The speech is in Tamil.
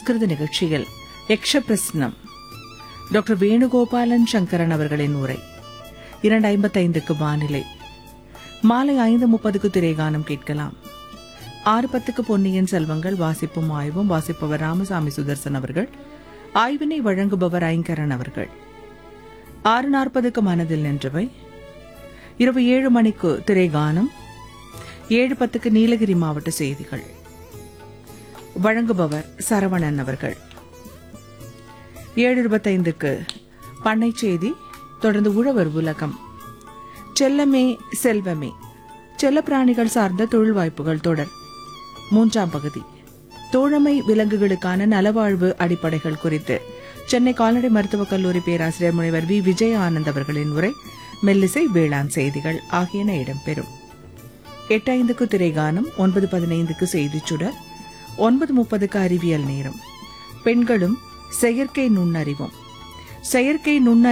சம்ஸ்கிருத நிகழ்ச்சியில் யக்ஷபிரஸ்னம் டாக்டர் வேணுகோபாலன் சங்கரன் அவர்களின் உரை இரண்டு ஐம்பத்தைந்துக்கு வானிலை மாலை ஐந்து முப்பதுக்கு திரைகானம் கேட்கலாம் ஆறு பத்துக்கு பொன்னியின் செல்வங்கள் வாசிப்பும் ஆய்வும் வாசிப்பவர் ராமசாமி சுதர்சன் அவர்கள் ஆய்வினை வழங்குபவர் ஐங்கரன் அவர்கள் ஆறு நாற்பதுக்கு மனதில் நின்றவை இரவு ஏழு மணிக்கு திரைகானம் ஏழு பத்துக்கு நீலகிரி மாவட்ட செய்திகள் வழங்குபவர் சரவணன் அவர்கள் ஏழு இருபத்தைந்துக்கு பண்ணை செய்தி தொடர்ந்து உழவர் உலகம் செல்லமே செல்வமே செல்லப்பிராணிகள் சார்ந்த தொழில் வாய்ப்புகள் தொடர் மூன்றாம் பகுதி தோழமை விலங்குகளுக்கான நலவாழ்வு அடிப்படைகள் குறித்து சென்னை கால்நடை மருத்துவக் கல்லூரி பேராசிரியர் முனைவர் வி விஜய ஆனந்த் அவர்களின் உரை மெல்லிசை வேளாண் செய்திகள் ஆகியன இடம்பெறும் எட்டு ஐந்துக்கு திரைகானம் ஒன்பது பதினைந்துக்கு செய்திச் சுடர் ஒன்பது முப்பதுக்கு அறிவியல் நேரம் பெண்களும் செயற்கை நுண்ணறிவும் செயற்கை நுண்ணறிவு